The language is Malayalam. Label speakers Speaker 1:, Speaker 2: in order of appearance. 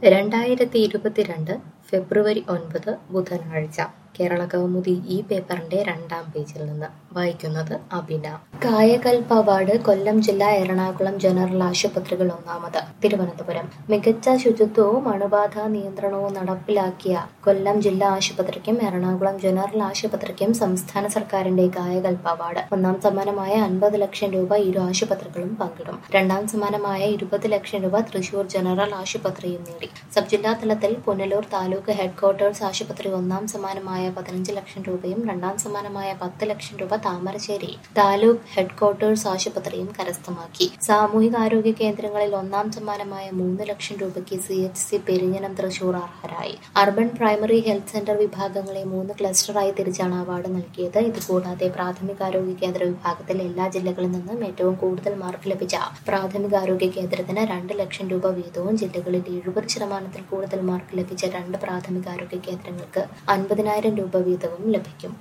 Speaker 1: രണ്ടായിരത്തി ഇരുപത്തിരണ്ട് ഫെബ്രുവരി ഒൻപത് ബുധനാഴ്ച കേരള കൗമുദി ഈ പേപ്പറിന്റെ രണ്ടാം പേജിൽ നിന്ന് വായിക്കുന്നത് അബിന കായകൽപ അവാർഡ് കൊല്ലം ജില്ല എറണാകുളം ജനറൽ ആശുപത്രികൾ ഒന്നാമത് തിരുവനന്തപുരം മികച്ച ശുചിത്വവും അണുബാധ നിയന്ത്രണവും നടപ്പിലാക്കിയ കൊല്ലം ജില്ലാ ആശുപത്രിക്കും എറണാകുളം ജനറൽ ആശുപത്രിക്കും സംസ്ഥാന സർക്കാരിന്റെ കായകൽപ അവാർഡ് ഒന്നാം സമ്മാനമായ അൻപത് ലക്ഷം രൂപ ഇരു ആശുപത്രികളും പങ്കിടും രണ്ടാം സമ്മാനമായ ഇരുപത് ലക്ഷം രൂപ തൃശൂർ ജനറൽ ആശുപത്രിയും നേടി സബ് ജില്ലാ തലത്തിൽ പുനലൂർ താലൂക്ക് ഹെഡ്ക്വാർട്ടേഴ്സ് ആശുപത്രി ഒന്നാം സമ്മാനമായ പതിനഞ്ച് ലക്ഷം രൂപയും രണ്ടാം സമ്മാനമായ പത്ത് ലക്ഷം രൂപ താമരശ്ശേരി താലൂക്ക് ഹെഡ്ക്വാർട്ടേഴ്സ് ആശുപത്രിയും കരസ്ഥമാക്കി സാമൂഹികാരോഗ്യ കേന്ദ്രങ്ങളിൽ ഒന്നാം സമ്മാനമായ മൂന്ന് ലക്ഷം രൂപയ്ക്ക് C H C Perinjanam Thrissur അർഹരായി അർബൻ പ്രൈമറി ഹെൽത്ത് സെന്റർ വിഭാഗങ്ങളെ മൂന്ന് ക്ലസ്റ്ററായി തിരിച്ചാണ് അവാർഡ് നൽകിയത് ഇതുകൂടാതെ പ്രാഥമികാരോഗ്യ കേന്ദ്ര വിഭാഗത്തിൽ എല്ലാ ജില്ലകളിൽ നിന്നും ഏറ്റവും കൂടുതൽ മാർക്ക് ലഭിച്ച പ്രാഥമികാരോഗ്യ കേന്ദ്രത്തിന് രണ്ട് ലക്ഷം രൂപ വീതവും ജില്ലകളിൽ എഴുപത് ശതമാനത്തിൽ കൂടുതൽ മാർക്ക് ലഭിച്ച രണ്ട് പ്രാഥമികാരോഗ്യ കേന്ദ്രങ്ങൾക്ക് അൻപതിനായിരം രൂപ വീതവും ലഭിക്കും